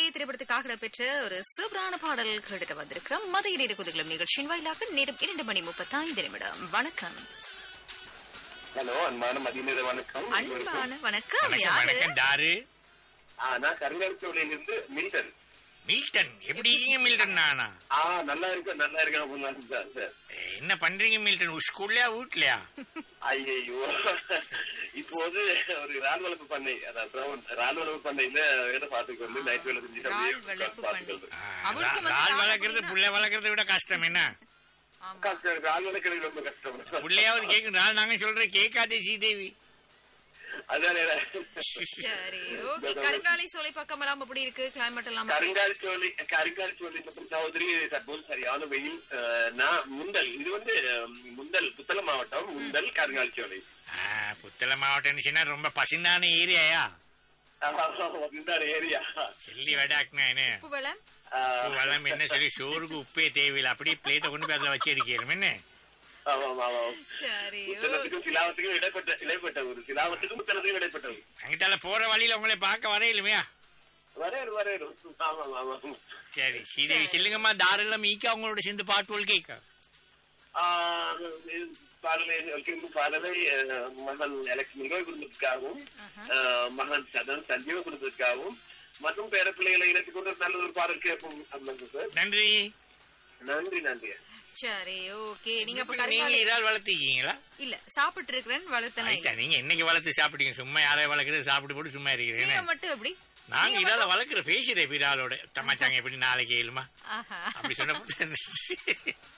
திரைப்படத்துக்காக பெற்ற ஒரு சூப்பரான பாடல் கேட்டுட்டு வந்திருக்கிறோம் மதிய நேர குதிகளும் நிகழ்ச்சியின் வாயிலாக நேரம் இரண்டு மணி முப்பத்தைந்து நிமிடம் வணக்கம் ஹலோ அன்பான மதிய நேர வணக்கம் அன்பான வணக்கம் வணக்கம் யாரு வணக்கம் டாரு ஆ, நான் கருங்காலத்தோடையில இருந்து மில்டன் மில்டன் எப்படி இருக்கீங்க மில்டன் நானா ஆ நல்லா இருக்கேன் நல்லா இருக்கேன் அப்படின்னு சார் சார் ஏ, என்ன பண்றீங்க மில்டன் ஸ்கூல்லையா வீட்லயா ஐயோ இப்போது ஒரு இறால் வளர்ப்பு பண்ணை அதாவது brown இறால் வளர்ப்பு பண்ணையில வேலை பார்த்துக்கு வந்து நைட் வேலை செஞ்சு அப்படியே இறால் வளர்ப்பு பண்ணை. பார்த்துட்டு ஆ, அவருக்கு வந்து ரால் ரால் வளர்க்கறது அப்படின்னா- புள்ள வளர்க்கறதை விட கஷ்டம் என்ன ஆமா. கஷ்டம். இறால் வளர்க்கறது ரொம்ப கஷ்டம் புள்ளையாவது கேட்கும் ரால் நாங்க சொல்ற கேட்காதே ஸ்ரீதேவி அதானே சரி ஓகே கருங்காலி சோலை பக்கம் எல்லாம் அப்படி இருக்கு கிளைமேட் எல்லாம் அப்படி? கருங்கால் சோழி கருங்கால் சோழி சகோதரி தற்போது சரியான வெயில் அஹ், நான் முந்தல் இது வந்து அஹ், முந்தல் புத்தளம் மாவட்டம் முந்தல் கருங்கால் சோலை ஆ, புத்தள மாவட்டம் சொன்னா ரொம்ப பசுந்தான ஏரியாயா இந்த ஏரியா செல்லி வடாக்குனா என்ன உப்பு வெள்ளம் உப்பு வளம் என்ன சரி சோறுக்கு உப்பே தேவையில்லை அப்படியே பிளேட்டை கொண்டு போய் அதுல வச்சு இருக்கிறோம் என்ன ஆமா ஆமா ஆமா சரி ஓ- புத்தளத்துக்கும் சிலாவத்துக்கும் இடைப்பட்ட இடைப்பட்ட ஊர் சிலாவத்துக்கும் புத்தளத்துக்கும் இடைப்பட்ட ஊர் அங்கிட்டால போற வழியில உங்களை பார்க்க வரையிலுமையா வரையணும் வரையணும் ஆமா ஆமா ஆமா சரி ஸ்ரீதேவி செல்லுங்கம்மா தாரெல்லாம் மீக்கா உங்களோட சேர்ந்து பாட்டுகள் கேட்க ஆஹ் இது பாடலை வைக்கும் பாடலை அஹ், மகன் எலக்ஸ் மிகவை குடும்பத்துக்காகவும் அஹ், மகன் சதன் சஞ்சீவ குடும்பத்துக்காகவும் மற்றும் பேர பிள்ளைகளை இணைத்துக் கொண்டு ஒரு நல்ல ஒரு பாடல் கேட்போம் அப்படிங்க சார் நன்றி நன்றி நன்றி சரி ஓகே நீங்க அப்ப நீங்க கருங்காலி இறால் வளர்த்திருக்கீங்களா இல்ல சாப்பிட்டு இருக்கிறேன் வளர்த்தலாம் ஐயா, நீங்க என்னைக்கு வளர்த்து சாப்பிட்டீங்க சும்மா யாரையும் வளர்க்குறது சாப்பிட்டு போட்டு சும்மா நீங்க இருக்கிறீங்க மட்டும் எப்படி நாங்க நீங்க இதால வளர்க்குற பேசுறேன் இறாலோட தமாச்சாங்க எப்படி நாளைக்கு ஏழுமா ஆஹா அப்படி சொன்ன